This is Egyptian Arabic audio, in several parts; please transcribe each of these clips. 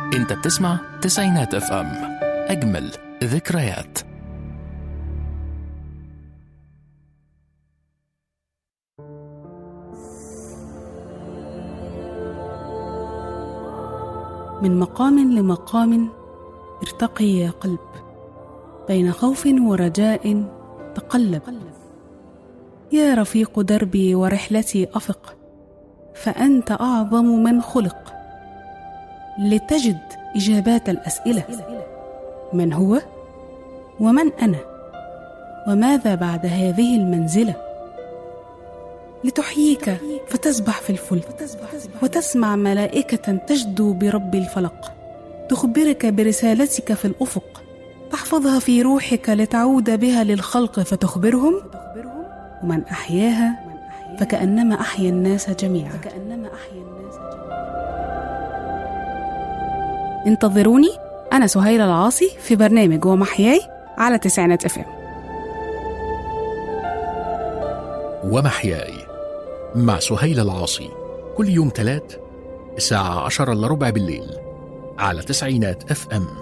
انت بتسمع تسعينات اف ام اجمل ذكريات من مقام لمقام ارتقي يا قلب بين خوف ورجاء تقلب يا رفيق دربي ورحلتي افق فانت اعظم من خلق لتجد اجابات الاسئله من هو ومن انا وماذا بعد هذه المنزله لتحييك فتسبح في الفلك وتسمع ملائكة تجدو برب الفلق تخبرك برسالتك في الأفق تحفظها في روحك لتعود بها للخلق فتخبرهم ومن أحياها فكأنما أحيا الناس جميعا انتظروني أنا سهيلة العاصي في برنامج ومحياي على تسعينات اف ام ومحياي مع سهيل العاصي كل يوم تلات الساعة عشرة إلا ربع بالليل على تسعينات اف ام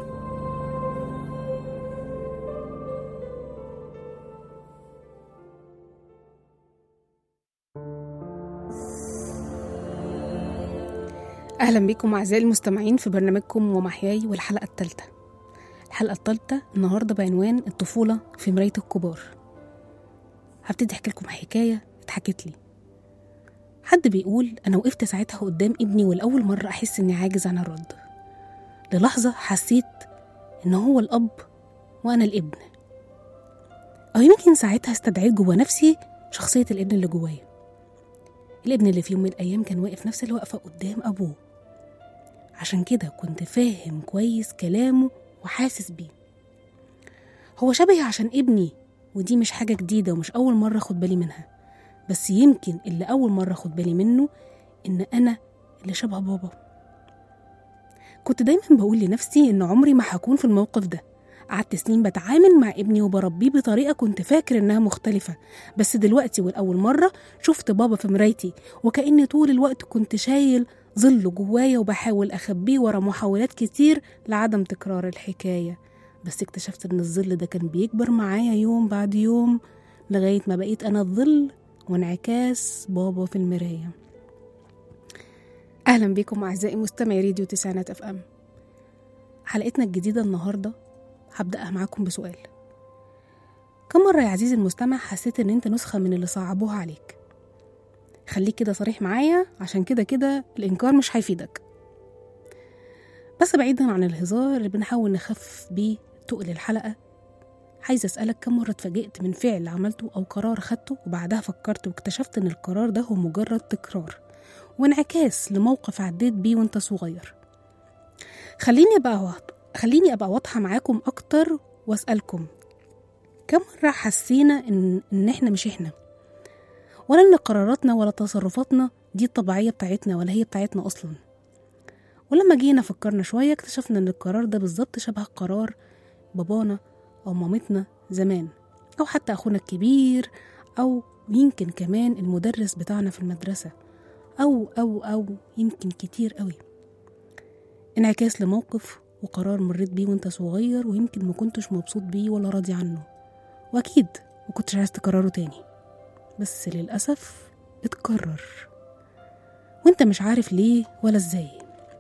أهلا بكم أعزائي المستمعين في برنامجكم ومحياي والحلقة الثالثة الحلقة الثالثة النهاردة بعنوان الطفولة في مراية الكبار هبتدي أحكي لكم حكاية اتحكت لي حد بيقول أنا وقفت ساعتها قدام ابني والأول مرة أحس إني عاجز عن الرد للحظة حسيت إن هو الأب وأنا الابن أو يمكن ساعتها استدعيت جوا نفسي شخصية الابن اللي جوايا الابن اللي في يوم من الأيام كان واقف نفس الوقفة قدام أبوه عشان كده كنت فاهم كويس كلامه وحاسس بيه هو شبهي عشان ابني ودي مش حاجة جديدة ومش أول مرة أخد بالي منها بس يمكن اللي أول مرة أخد بالي منه إن أنا اللي شبه بابا كنت دايما بقول لنفسي إن عمري ما هكون في الموقف ده قعدت سنين بتعامل مع ابني وبربيه بطريقة كنت فاكر إنها مختلفة بس دلوقتي والأول مرة شفت بابا في مرايتي وكأني طول الوقت كنت شايل ظله جوايا وبحاول أخبيه ورا محاولات كتير لعدم تكرار الحكاية بس اكتشفت إن الظل ده كان بيكبر معايا يوم بعد يوم لغاية ما بقيت أنا الظل وانعكاس بابا في المراية أهلا بكم أعزائي مستمعي راديو تسعينات أف أم حلقتنا الجديدة النهاردة هبدأها معاكم بسؤال كم مرة يا عزيزي المستمع حسيت إن أنت نسخة من اللي صعبوها عليك خليك كده صريح معايا عشان كده كده الإنكار مش هيفيدك بس بعيدا عن الهزار اللي بنحاول نخفف بيه تقل الحلقة عايزة أسألك كم مرة اتفاجئت من فعل عملته أو قرار خدته وبعدها فكرت واكتشفت إن القرار ده هو مجرد تكرار وانعكاس لموقف عديت بيه وانت صغير خليني أبقى واضح خليني أبقى واضحة معاكم أكتر وأسألكم كم مرة حسينا إن, إن إحنا مش إحنا ولا إن قراراتنا ولا تصرفاتنا دي الطبيعية بتاعتنا ولا هي بتاعتنا أصلا ولما جينا فكرنا شوية اكتشفنا إن القرار ده بالظبط شبه قرار بابانا أو مامتنا زمان أو حتى أخونا الكبير أو يمكن كمان المدرس بتاعنا في المدرسة أو أو أو يمكن كتير قوي انعكاس لموقف وقرار مريت بيه وانت صغير ويمكن ما كنتش مبسوط بيه ولا راضي عنه واكيد ما كنتش عايز تكرره تاني بس للاسف اتكرر وانت مش عارف ليه ولا ازاي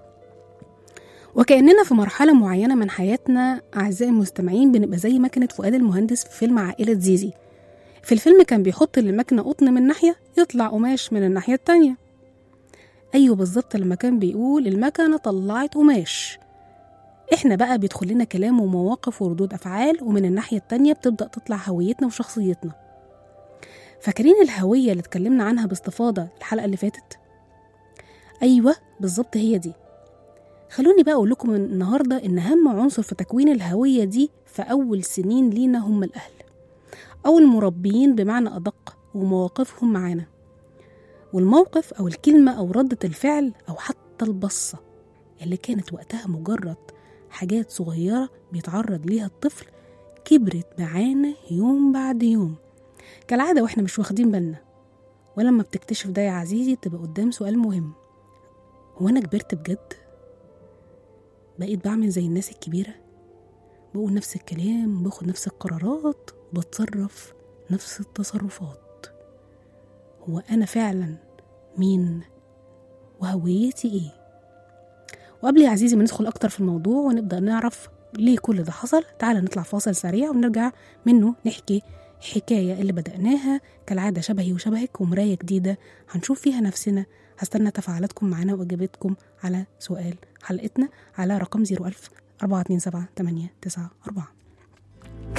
وكأننا في مرحلة معينة من حياتنا أعزائي المستمعين بنبقى زي مكنة فؤاد المهندس في فيلم عائلة زيزي في الفيلم كان بيحط للمكنة قطن من ناحية يطلع قماش من الناحية التانية أيوة بالظبط لما كان بيقول المكنة طلعت قماش احنا بقى بيدخل لنا كلام ومواقف وردود افعال ومن الناحيه التانيه بتبدا تطلع هويتنا وشخصيتنا فاكرين الهويه اللي اتكلمنا عنها باستفاضه الحلقه اللي فاتت ايوه بالظبط هي دي خلوني بقى اقول لكم النهارده ان اهم عنصر في تكوين الهويه دي في اول سنين لينا هم الاهل او المربيين بمعنى ادق ومواقفهم معانا والموقف او الكلمه او رده الفعل او حتى البصه اللي كانت وقتها مجرد حاجات صغيرة بيتعرض ليها الطفل كبرت معانا يوم بعد يوم كالعادة واحنا مش واخدين بالنا ولما بتكتشف ده يا عزيزي تبقى قدام سؤال مهم هو أنا كبرت بجد؟ بقيت بعمل زي الناس الكبيرة بقول نفس الكلام باخد نفس القرارات بتصرف نفس التصرفات هو أنا فعلا مين وهويتي إيه وقبل يا عزيزي ما ندخل أكتر في الموضوع ونبدأ نعرف ليه كل ده حصل تعال نطلع فاصل سريع ونرجع منه نحكي حكاية اللي بدأناها كالعادة شبهي وشبهك ومراية جديدة هنشوف فيها نفسنا هستنى تفاعلاتكم معنا وإجابتكم على سؤال حلقتنا على رقم 01000 427 894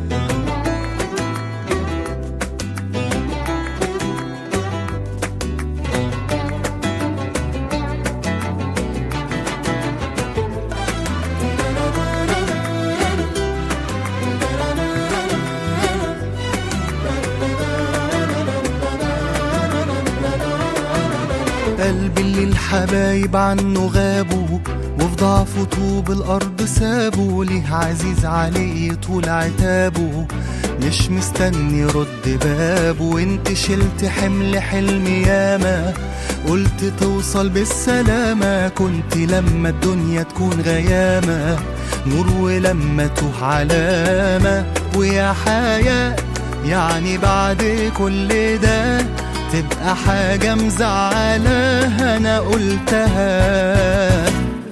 قلبي اللي الحبايب عنه غابوا وفي ضعفه طوب الأرض سابوا ليه عزيز عليه طول عتابه مش مستني رد بابه وانت شلت حمل حلم ياما قلت توصل بالسلامة كنت لما الدنيا تكون غيامة نور ولما توه علامة ويا حياة يعني بعد كل ده تبقى حاجة مزعلة أنا قلتها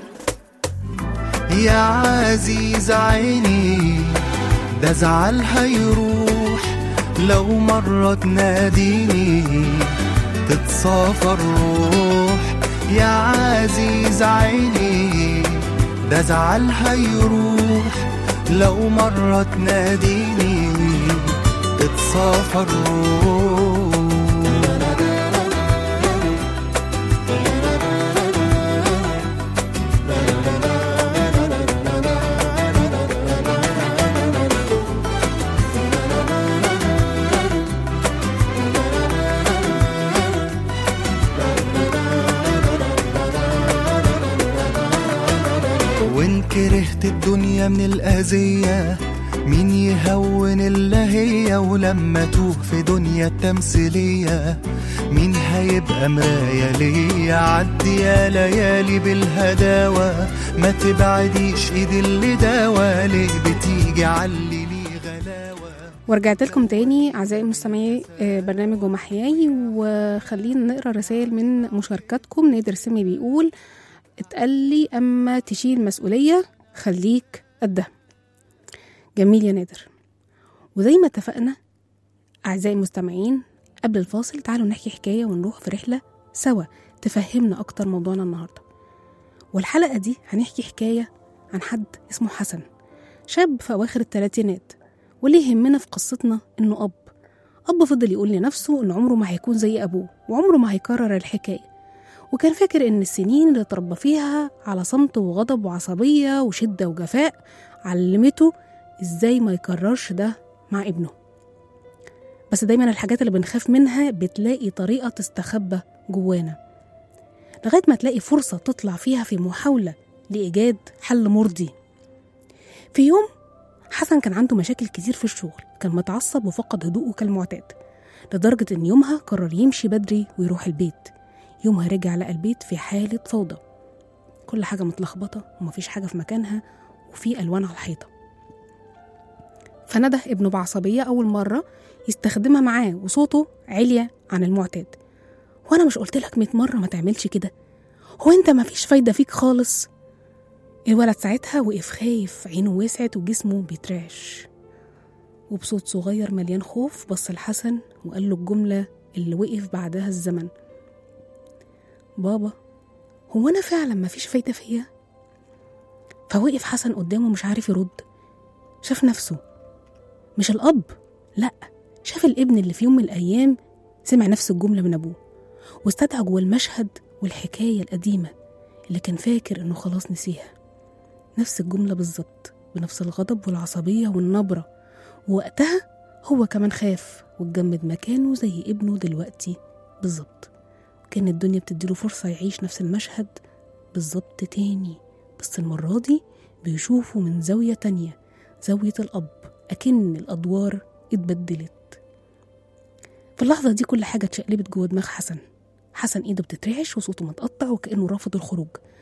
يا عزيز عيني ده زعل هيروح لو مرة تناديني تتصافى الروح يا عزيز عيني ده زعل هيروح لو مرة تناديني تتصافى الروح وان كرهت الدنيا من الأذية مين يهون إلا هي ولما توه في دنيا التمثيلية مين هيبقى مراية ليا عدي يا ليالي بالهداوة ما تبعديش ايد اللي داوى ليه بتيجي علي لي غلاوة ورجعت لكم تاني أعزائي مستمعي آه، برنامج ومحياي وخلينا نقرا رسائل من مشاركاتكم نادر سامي بيقول اتقال لي أما تشيل مسؤولية خليك قدها جميل يا نادر وزي ما اتفقنا أعزائي المستمعين قبل الفاصل تعالوا نحكي حكاية ونروح في رحلة سوا تفهمنا أكتر موضوعنا النهاردة والحلقة دي هنحكي حكاية عن حد اسمه حسن شاب في أواخر الثلاثينات واللي يهمنا في قصتنا إنه أب أب فضل يقول لنفسه إن عمره ما هيكون زي أبوه وعمره ما هيكرر الحكاية وكان فاكر إن السنين اللي اتربى فيها على صمت وغضب وعصبية وشدة وجفاء علمته إزاي ما يكررش ده مع ابنه بس دايما الحاجات اللي بنخاف منها بتلاقي طريقة تستخبى جوانا لغاية ما تلاقي فرصة تطلع فيها في محاولة لإيجاد حل مرضي في يوم حسن كان عنده مشاكل كتير في الشغل كان متعصب وفقد هدوءه كالمعتاد لدرجة إن يومها قرر يمشي بدري ويروح البيت يومها رجع لقى البيت في حالة فوضى كل حاجة متلخبطة ومفيش حاجة في مكانها وفي ألوان على الحيطة فنده ابنه بعصبية أول مرة يستخدمها معاه وصوته عليا عن المعتاد وأنا مش قلتلك مية مرة ما تعملش كده هو أنت مفيش فايدة فيك خالص الولد ساعتها وقف خايف عينه وسعت وجسمه بيترعش وبصوت صغير مليان خوف بص لحسن وقال له الجملة اللي وقف بعدها الزمن بابا هو أنا فعلا مفيش فايدة فيا؟ فوقف حسن قدامه مش عارف يرد شاف نفسه مش الأب لأ شاف الابن اللي في يوم من الأيام سمع نفس الجملة من أبوه واستدعى جوه المشهد والحكاية القديمة اللي كان فاكر إنه خلاص نسيها نفس الجملة بالظبط بنفس الغضب والعصبية والنبرة ووقتها هو كمان خاف واتجمد مكانه زي ابنه دلوقتي بالظبط كان الدنيا بتديله فرصة يعيش نفس المشهد بالظبط تاني بس المرة دي بيشوفه من زاوية تانية زاوية الأب أكن الأدوار اتبدلت في اللحظة دي كل حاجة اتشقلبت جوه دماغ حسن حسن ايده بتترعش وصوته متقطع وكأنه رافض الخروج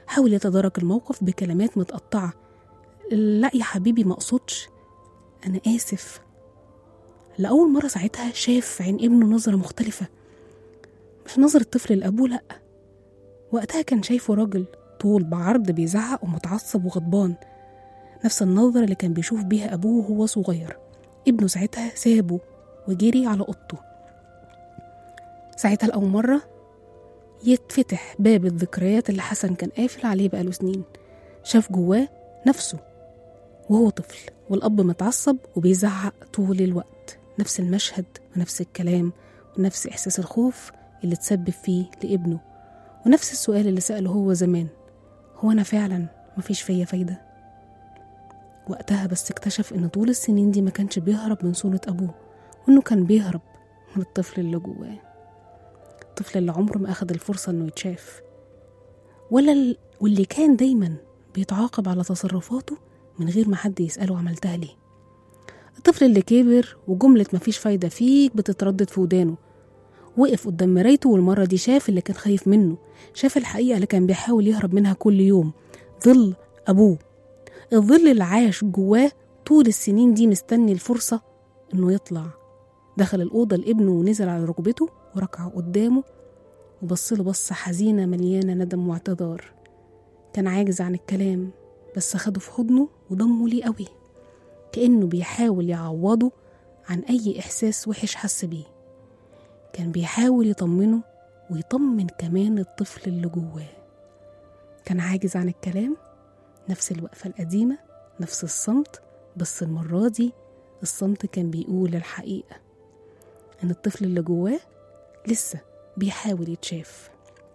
حاول يتدارك الموقف بكلمات متقطعة لا يا حبيبي ما اقصدش انا اسف لأول مرة ساعتها شاف في عين ابنه نظرة مختلفة مش نظرة طفل لأبوه لأ وقتها كان شايفه راجل طول بعرض بيزعق ومتعصب وغضبان نفس النظرة اللي كان بيشوف بيها أبوه وهو صغير ابنه ساعتها سابه وجري على أوضته ساعتها لأول مرة يتفتح باب الذكريات اللي حسن كان قافل عليه بقاله سنين شاف جواه نفسه وهو طفل والأب متعصب وبيزعق طول الوقت نفس المشهد ونفس الكلام ونفس إحساس الخوف اللي تسبب فيه لابنه ونفس السؤال اللي سأله هو زمان هو أنا فعلا مفيش فيا فايدة وقتها بس اكتشف إن طول السنين دي ما كانش بيهرب من صورة أبوه وإنه كان بيهرب من الطفل اللي جواه الطفل اللي عمره ما أخد الفرصة إنه يتشاف ولا ال... واللي كان دايما بيتعاقب على تصرفاته من غير ما حد يسأله عملتها ليه الطفل اللي كبر وجملة مفيش فايدة فيك بتتردد في ودانه وقف قدام مرايته والمرة دي شاف اللي كان خايف منه شاف الحقيقة اللي كان بيحاول يهرب منها كل يوم ظل أبوه الظل اللي عاش جواه طول السنين دي مستني الفرصة إنه يطلع دخل الأوضة لابنه ونزل على ركبته وركع قدامه وبصله بصة حزينة مليانة ندم واعتذار كان عاجز عن الكلام بس خده في حضنه وضمه ليه قوي كأنه بيحاول يعوضه عن أي إحساس وحش حس بيه كان بيحاول يطمنه ويطمن كمان الطفل اللي جواه كان عاجز عن الكلام نفس الوقفة القديمة نفس الصمت بس المرة دي الصمت كان بيقول الحقيقة إن الطفل اللي جواه لسه بيحاول يتشاف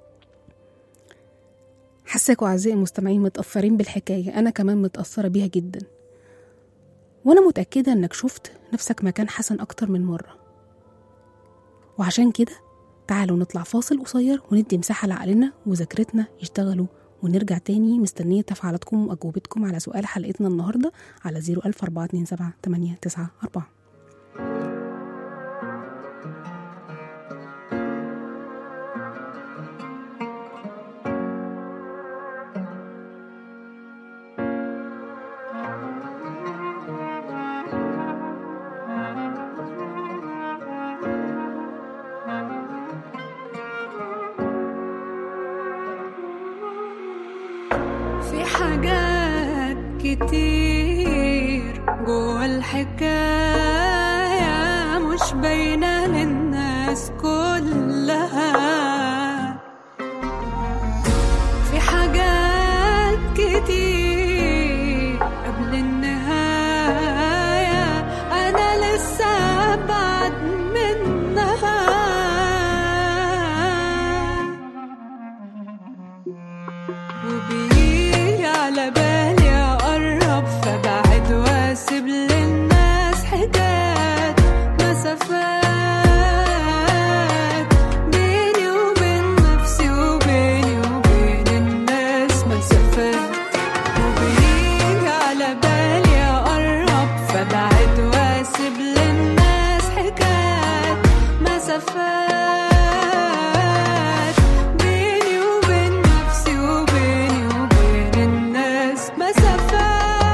حساكوا أعزائي المستمعين متأثرين بالحكاية أنا كمان متأثرة بيها جدا وأنا متأكدة إنك شفت نفسك مكان حسن أكتر من مرة وعشان كده تعالوا نطلع فاصل قصير وندي مساحة لعقلنا وذاكرتنا يشتغلوا ونرجع تاني مستنية تفاعلاتكم وأجوبتكم على سؤال حلقتنا النهاردة على 01427 في حاجات كتير جوا الحكاية مش باينة للناس كلها في حاجات كتير قبل النهاية أنا لسه أبعد منها وبيجي على بالي أقرب فبعد واسيب للناس حاجات مسافات بيني وبين نفسي وبيني وبين الناس مسافات وبيجي على بالي أقرب فبعد واسيب للناس حكايات مسافات بيني وبين نفسي وبيني وبين الناس مسافات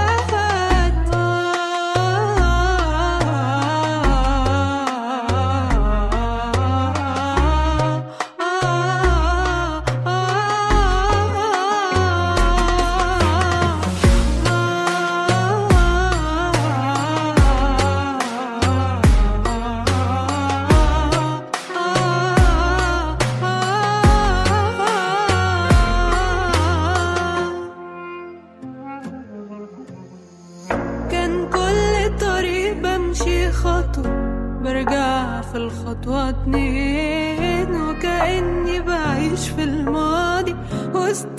كان كل طريق بمشي خطوة برجع في الخطوة اتنين وكأني بعيش في الماضي وسط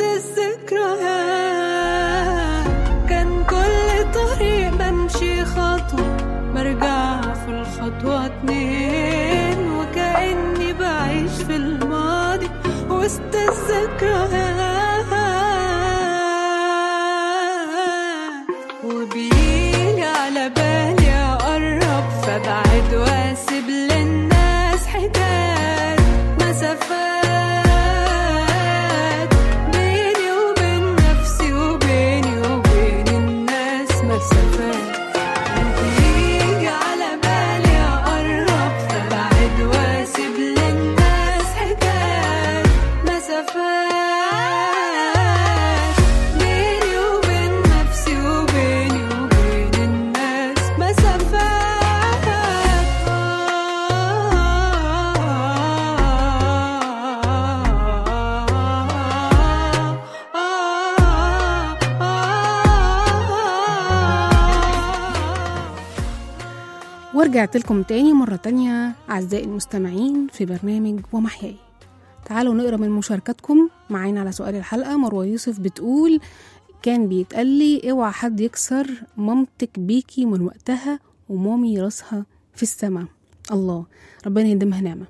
الذكريات كان كل طريق بمشي خطوة برجع في الخطوة اتنين وكأني بعيش في الماضي وسط الذكريات وبيجي على بالي أقرب فبعد واسيب للناس حكايات مسافات بيني وبين ورجعت لكم تاني مرة تانية أعزائي المستمعين في برنامج ومحياي تعالوا نقرا من مشاركاتكم معانا على سؤال الحلقة مروة يوسف بتقول كان بيتقال لي اوعى حد يكسر مامتك بيكي من وقتها ومامي راسها في السماء الله ربنا يديمها نعمة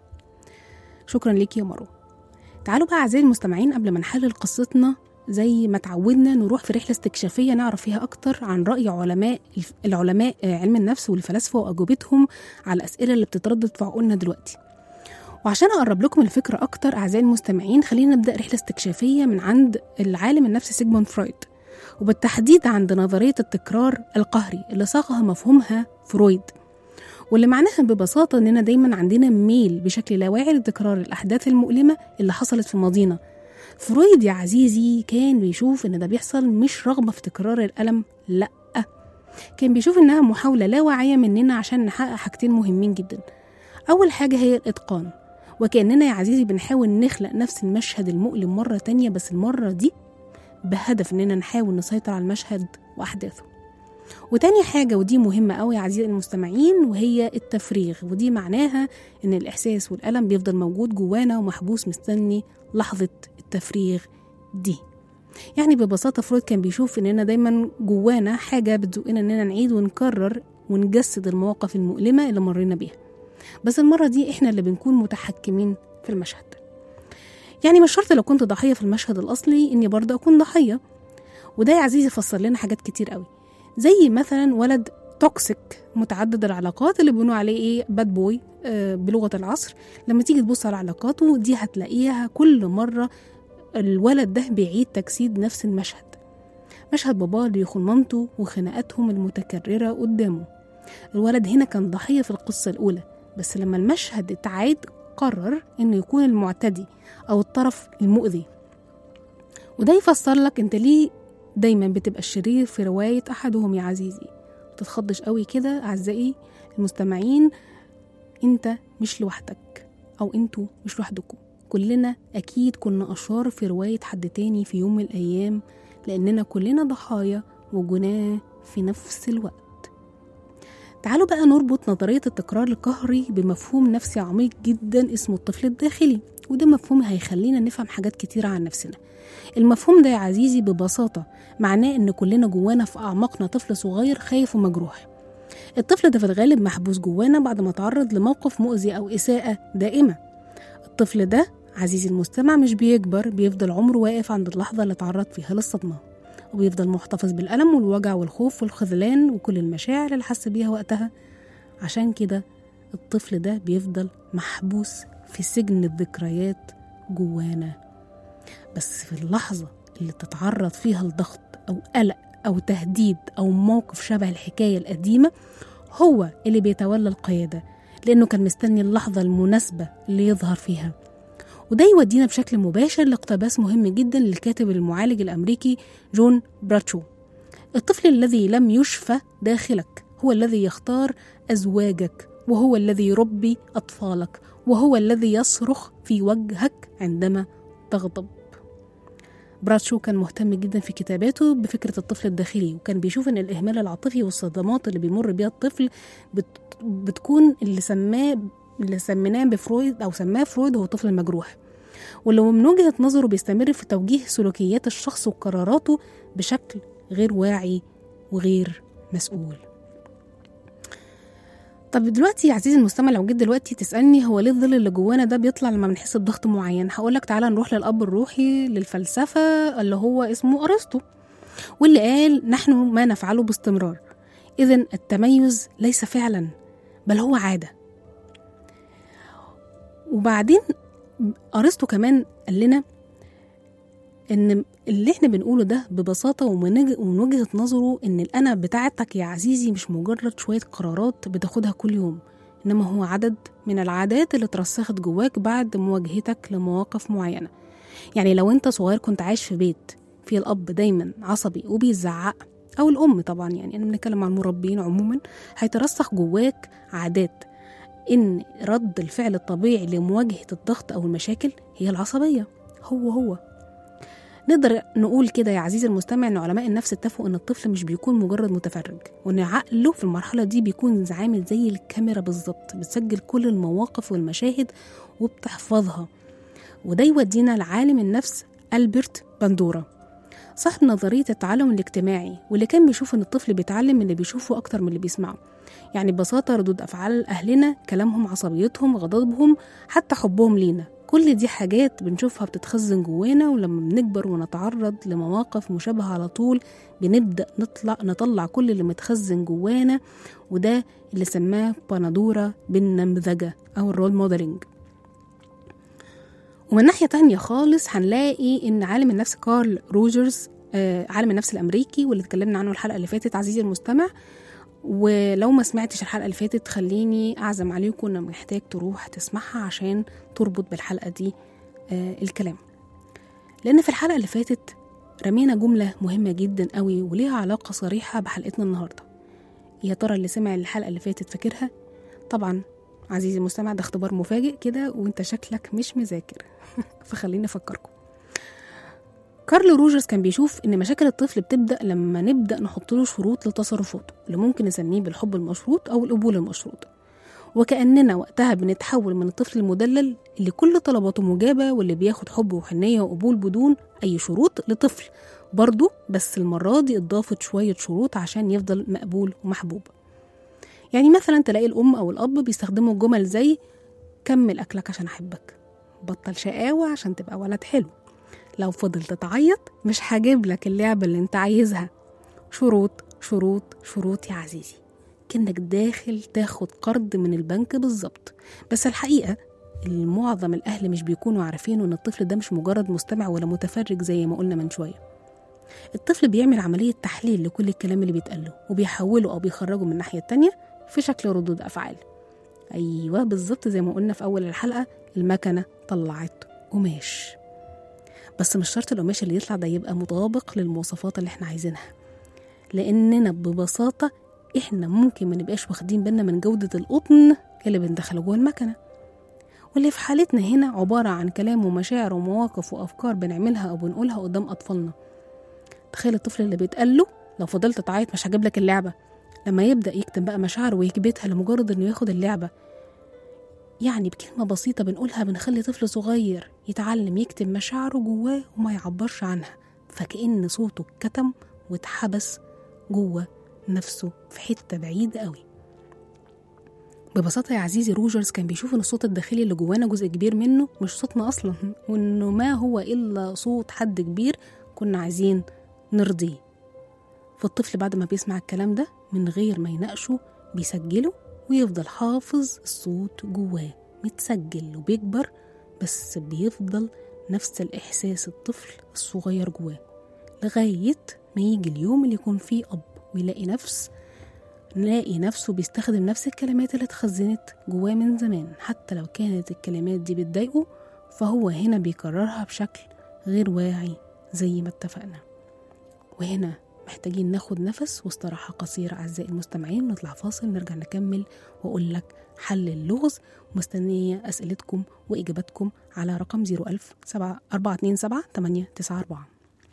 شكرا ليكي يا مروة تعالوا بقى أعزائي المستمعين قبل ما نحلل قصتنا زي ما تعودنا نروح في رحلة استكشافية نعرف فيها أكتر عن رأي علماء العلماء آه، علم النفس والفلاسفة وأجوبتهم على الأسئلة اللي بتتردد في عقولنا دلوقتي وعشان أقرب لكم الفكرة أكتر أعزائي المستمعين خلينا نبدأ رحلة استكشافية من عند العالم النفسي سيجموند فرويد وبالتحديد عند نظرية التكرار القهري اللي صاغها مفهومها فرويد واللي معناها ببساطة إننا دايما عندنا ميل بشكل لا واعي لتكرار الأحداث المؤلمة اللي حصلت في ماضينا فرويد يا عزيزي كان بيشوف إن ده بيحصل مش رغبة في تكرار الألم لأ كان بيشوف إنها محاولة لا واعية مننا عشان نحقق حاجتين مهمين جدا أول حاجة هي الإتقان وكأننا يا عزيزي بنحاول نخلق نفس المشهد المؤلم مرة تانية بس المرة دي بهدف إننا نحاول نسيطر على المشهد وأحداثه وتاني حاجة ودي مهمة أوي يا عزيزي المستمعين وهي التفريغ ودي معناها إن الإحساس والألم بيفضل موجود جوانا ومحبوس مستني لحظة التفريغ دي يعني ببساطة فرويد كان بيشوف إننا دايما جوانا حاجة بتزقنا إننا نعيد ونكرر ونجسد المواقف المؤلمة اللي مرينا بيها بس المرة دي إحنا اللي بنكون متحكمين في المشهد يعني مش شرط لو كنت ضحية في المشهد الأصلي إني برضه أكون ضحية وده يا عزيزي فسر لنا حاجات كتير قوي زي مثلا ولد توكسيك متعدد العلاقات اللي بيقولوا عليه ايه باد بوي آه بلغه العصر لما تيجي تبص على علاقاته دي هتلاقيها كل مره الولد ده بيعيد تجسيد نفس المشهد مشهد باباه اللي يخون مامته وخناقاتهم المتكرره قدامه الولد هنا كان ضحيه في القصه الاولى بس لما المشهد اتعاد قرر انه يكون المعتدي او الطرف المؤذي وده يفسر لك انت ليه دايما بتبقى الشرير في رواية أحدهم يا عزيزي متتخضش قوي كده أعزائي المستمعين أنت مش لوحدك أو أنتوا مش لوحدكم كلنا أكيد كنا أشرار في رواية حد تاني في يوم من الأيام لأننا كلنا ضحايا وجناه في نفس الوقت تعالوا بقى نربط نظرية التكرار القهري بمفهوم نفسي عميق جدا اسمه الطفل الداخلي وده مفهوم هيخلينا نفهم حاجات كتيرة عن نفسنا المفهوم ده يا عزيزي ببساطة معناه إن كلنا جوانا في أعماقنا طفل صغير خايف ومجروح الطفل ده في الغالب محبوس جوانا بعد ما تعرض لموقف مؤذي أو إساءة دائمة الطفل ده عزيزي المستمع مش بيكبر بيفضل عمره واقف عند اللحظة اللي تعرض فيها للصدمة وبيفضل محتفظ بالألم والوجع والخوف والخذلان وكل المشاعر اللي حس بيها وقتها عشان كده الطفل ده بيفضل محبوس في سجن الذكريات جوانا بس في اللحظة اللي تتعرض فيها لضغط أو قلق أو تهديد أو موقف شبه الحكاية القديمة هو اللي بيتولى القيادة لأنه كان مستني اللحظة المناسبة اللي يظهر فيها وده يودينا بشكل مباشر لاقتباس مهم جدا للكاتب المعالج الأمريكي جون براتشو الطفل الذي لم يشفى داخلك هو الذي يختار أزواجك وهو الذي يربي أطفالك وهو الذي يصرخ في وجهك عندما تغضب براتشو كان مهتم جدا في كتاباته بفكرة الطفل الداخلي وكان بيشوف ان الإهمال العاطفي والصدمات اللي بيمر بيها الطفل بت بتكون اللي سماه اللي سميناه بفرويد أو سماه فرويد هو الطفل المجروح واللي من وجهة نظره بيستمر في توجيه سلوكيات الشخص وقراراته بشكل غير واعي وغير مسؤول طب دلوقتي يا عزيزي المستمع لو جيت دلوقتي تسالني هو ليه الظل اللي جوانا ده بيطلع لما بنحس بضغط معين هقول لك تعالى نروح للاب الروحي للفلسفه اللي هو اسمه ارسطو واللي قال نحن ما نفعله باستمرار اذا التميز ليس فعلا بل هو عاده وبعدين ارسطو كمان قال لنا ان اللي احنا بنقوله ده ببساطة ومن ومن وجهة نظره ان الانا بتاعتك يا عزيزي مش مجرد شوية قرارات بتاخدها كل يوم انما هو عدد من العادات اللي اترسخت جواك بعد مواجهتك لمواقف معينة يعني لو انت صغير كنت عايش في بيت فيه الاب دايما عصبي وبيزعق او الام طبعا يعني انا بنتكلم عن المربين عموما هيترسخ جواك عادات ان رد الفعل الطبيعي لمواجهة الضغط او المشاكل هي العصبية هو هو نقدر نقول كده يا عزيزي المستمع ان علماء النفس اتفقوا ان الطفل مش بيكون مجرد متفرج وان عقله في المرحله دي بيكون عامل زي الكاميرا بالظبط بتسجل كل المواقف والمشاهد وبتحفظها وده يودينا لعالم النفس ألبرت باندورا صاحب نظرية التعلم الاجتماعي واللي كان بيشوف إن الطفل بيتعلم من اللي بيشوفه أكتر من اللي بيسمعه يعني ببساطة ردود أفعال أهلنا كلامهم عصبيتهم غضبهم حتى حبهم لينا كل دي حاجات بنشوفها بتتخزن جوانا ولما بنكبر ونتعرض لمواقف مشابهة على طول بنبدأ نطلع نطلع كل اللي متخزن جوانا وده اللي سماه بانادورا بالنمذجة أو الرول موديلنج ومن ناحية تانية خالص هنلاقي إن عالم النفس كارل روجرز آه عالم النفس الأمريكي واللي اتكلمنا عنه الحلقة اللي فاتت عزيزي المستمع ولو ما سمعتش الحلقة اللي فاتت خليني أعزم عليكم إن محتاج تروح تسمعها عشان تربط بالحلقة دي آه الكلام لأن في الحلقة اللي فاتت رمينا جملة مهمة جدا قوي وليها علاقة صريحة بحلقتنا النهاردة يا ترى اللي سمع الحلقة اللي فاتت فاكرها؟ طبعا عزيزي المستمع ده اختبار مفاجئ كده وانت شكلك مش مذاكر فخليني افكركم كارل روجرز كان بيشوف ان مشاكل الطفل بتبدا لما نبدا نحط له شروط لتصرفاته اللي ممكن نسميه بالحب المشروط او القبول المشروط وكاننا وقتها بنتحول من الطفل المدلل اللي كل طلباته مجابه واللي بياخد حب وحنيه وقبول بدون اي شروط لطفل برضه بس المره دي اضافت شويه شروط عشان يفضل مقبول ومحبوب يعني مثلا تلاقي الأم أو الأب بيستخدموا جمل زي كمل أكلك عشان أحبك بطل شقاوة عشان تبقى ولد حلو لو فضلت تعيط مش هجيب لك اللعبة اللي انت عايزها شروط شروط شروط يا عزيزي كأنك داخل تاخد قرض من البنك بالظبط بس الحقيقة المعظم الأهل مش بيكونوا عارفين إن الطفل ده مش مجرد مستمع ولا متفرج زي ما قلنا من شوية الطفل بيعمل عملية تحليل لكل الكلام اللي بيتقاله وبيحوله أو بيخرجه من الناحية التانية في شكل ردود أفعال أيوة بالظبط زي ما قلنا في أول الحلقة المكنة طلعت قماش بس مش شرط القماش اللي يطلع ده يبقى مطابق للمواصفات اللي احنا عايزينها لأننا ببساطة احنا ممكن ما نبقاش واخدين بالنا من جودة القطن اللي بندخله جوه المكنة واللي في حالتنا هنا عبارة عن كلام ومشاعر ومواقف وأفكار بنعملها أو بنقولها قدام أطفالنا تخيل الطفل اللي بيتقال له لو فضلت تعيط مش هجيب لك اللعبة لما يبدأ يكتب بقى مشاعره ويكبتها لمجرد إنه ياخد اللعبة يعني بكلمة بسيطة بنقولها بنخلي طفل صغير يتعلم يكتب مشاعره جواه وما يعبرش عنها فكأن صوته اتكتم واتحبس جوه نفسه في حتة بعيدة قوي ببساطة يا عزيزي روجرز كان بيشوف إن الصوت الداخلي اللي جوانا جزء كبير منه مش صوتنا أصلا وإنه ما هو إلا صوت حد كبير كنا عايزين نرضيه فالطفل بعد ما بيسمع الكلام ده من غير ما يناقشه بيسجله ويفضل حافظ الصوت جواه متسجل وبيكبر بس بيفضل نفس الإحساس الطفل الصغير جواه لغاية ما يجي اليوم اللي يكون فيه أب ويلاقي نفس نلاقي نفسه بيستخدم نفس الكلمات اللي اتخزنت جواه من زمان حتى لو كانت الكلمات دي بتضايقه فهو هنا بيكررها بشكل غير واعي زي ما اتفقنا وهنا محتاجين ناخد نفس واستراحة قصيرة أعزائي المستمعين نطلع فاصل نرجع نكمل وأقول لك حل اللغز مستنية أسئلتكم وإجاباتكم على رقم 01000 427 894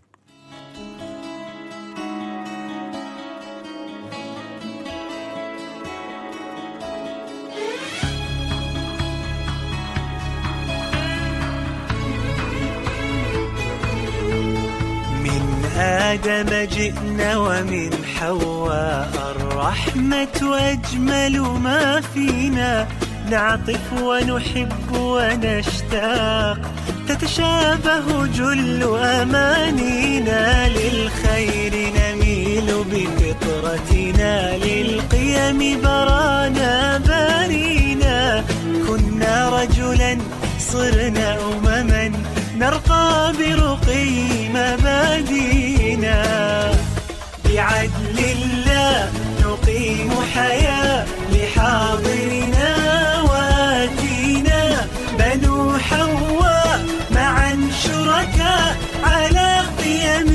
من آدم جئنا ومن حواء الرحمة وأجمل ما فينا نعطف ونحب ونشتاق تتشابه جل أمانينا للخير نميل بفطرتنا للقيم برانا بارينا كنا رجلا صرنا أمما نرقى برقي مبادينا بعدل الله نقيم حياة لحاضرنا واتينا بنو حواء معا شركاء على قيم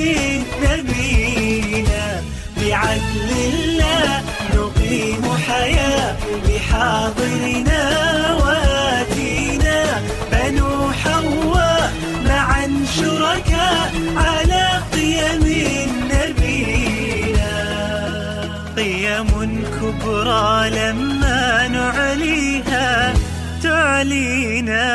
نبينا بعدل الله نقيم حياة لحاضرنا واتينا بنو حواء معا شركاء على قيم نبينا قيم كبرى لما نعليها تعلينا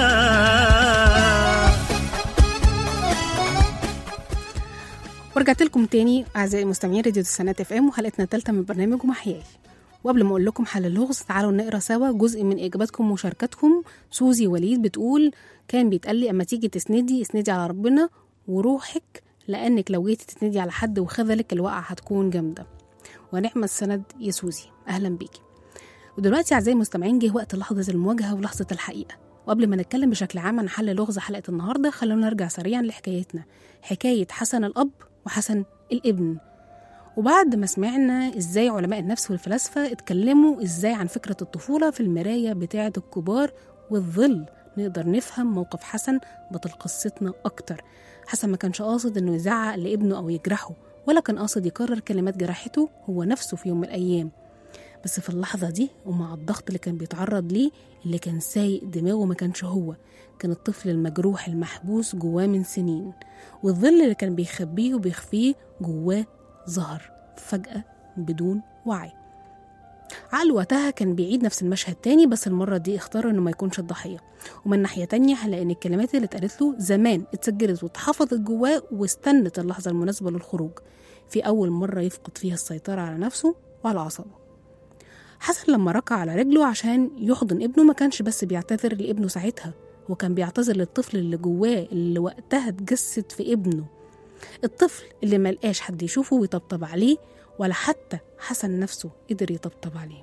ورجعت لكم تاني اعزائي المستمعين راديو السنات اف ام وحلقتنا الثالثه من برنامج محياي وقبل ما اقول لكم حل اللغز تعالوا نقرا سوا جزء من اجاباتكم ومشاركاتكم سوزي وليد بتقول كان بيتقال لي اما تيجي تسندي اسندي على ربنا وروحك لانك لو جيتي تسندي على حد وخذلك الوقعه هتكون جامده ونعم السند يا سوزي اهلا بيكي ودلوقتي اعزائي المستمعين جه وقت لحظه المواجهه ولحظه الحقيقه وقبل ما نتكلم بشكل عام عن حل لغز حلقه النهارده خلونا نرجع سريعا لحكايتنا حكايه حسن الاب وحسن الابن وبعد ما سمعنا ازاي علماء النفس والفلاسفه اتكلموا ازاي عن فكره الطفوله في المرايه بتاعه الكبار والظل نقدر نفهم موقف حسن بطل قصتنا اكتر حسن ما كانش قاصد انه يزعق لابنه او يجرحه ولا كان قاصد يكرر كلمات جرحته هو نفسه في يوم من الايام بس في اللحظة دي ومع الضغط اللي كان بيتعرض ليه اللي كان سايق دماغه ما كانش هو كان الطفل المجروح المحبوس جواه من سنين والظل اللي كان بيخبيه وبيخفيه جواه ظهر فجأة بدون وعي عقله وقتها كان بيعيد نفس المشهد تاني بس المرة دي اختار انه ما يكونش الضحية ومن ناحية تانية هنلاقي ان الكلمات اللي اتقالت له زمان اتسجلت واتحفظت جواه واستنت اللحظة المناسبة للخروج في أول مرة يفقد فيها السيطرة على نفسه وعلى أعصابه حسن لما ركع على رجله عشان يحضن ابنه ما كانش بس بيعتذر لابنه ساعتها هو كان بيعتذر للطفل اللي جواه اللي وقتها اتجسد في ابنه الطفل اللي ملقاش حد يشوفه ويطبطب عليه ولا حتى حسن نفسه قدر يطبطب عليه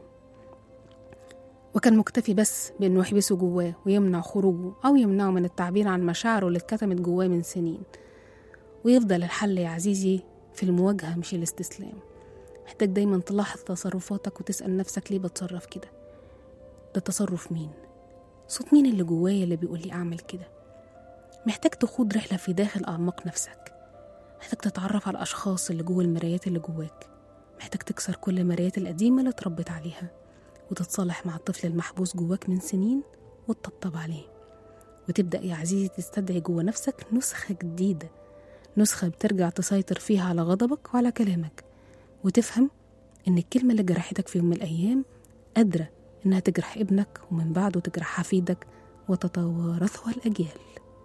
وكان مكتفي بس بانه يحبسه جواه ويمنع خروجه او يمنعه من التعبير عن مشاعره اللي اتكتمت جواه من سنين ويفضل الحل يا عزيزي في المواجهه مش الاستسلام محتاج دايما تلاحظ تصرفاتك وتسأل نفسك ليه بتصرف كده ده تصرف مين صوت مين اللي جوايا اللي بيقول لي أعمل كده محتاج تخوض رحلة في داخل أعماق نفسك محتاج تتعرف على الأشخاص اللي جوه المرايات اللي جواك محتاج تكسر كل المرايات القديمة اللي اتربيت عليها وتتصالح مع الطفل المحبوس جواك من سنين وتطبطب عليه وتبدأ يا عزيزي تستدعي جوه نفسك نسخة جديدة نسخة بترجع تسيطر فيها على غضبك وعلى كلامك وتفهم إن الكلمة اللي جرحتك في يوم من الأيام قادرة إنها تجرح ابنك ومن بعده تجرح حفيدك وتتوارثها الأجيال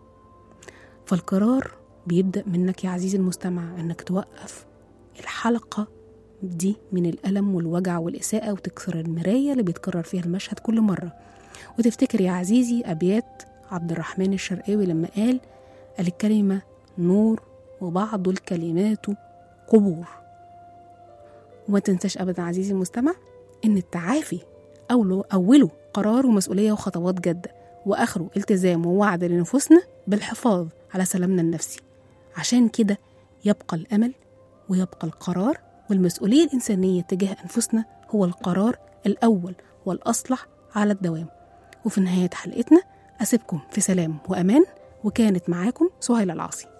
فالقرار بيبدأ منك يا عزيزي المستمع إنك توقف الحلقة دي من الألم والوجع والإساءة وتكسر المراية اللي بيتكرر فيها المشهد كل مرة وتفتكر يا عزيزي أبيات عبد الرحمن الشرقاوي لما قال الكلمة نور وبعض الكلمات قبور وما تنساش ابدا عزيزي المستمع ان التعافي أوله, اوله قرار ومسؤوليه وخطوات جاده واخره التزام ووعد لنفوسنا بالحفاظ على سلامنا النفسي عشان كده يبقى الامل ويبقى القرار والمسؤوليه الانسانيه تجاه انفسنا هو القرار الاول والاصلح على الدوام وفي نهايه حلقتنا اسيبكم في سلام وامان وكانت معاكم سهيله العاصي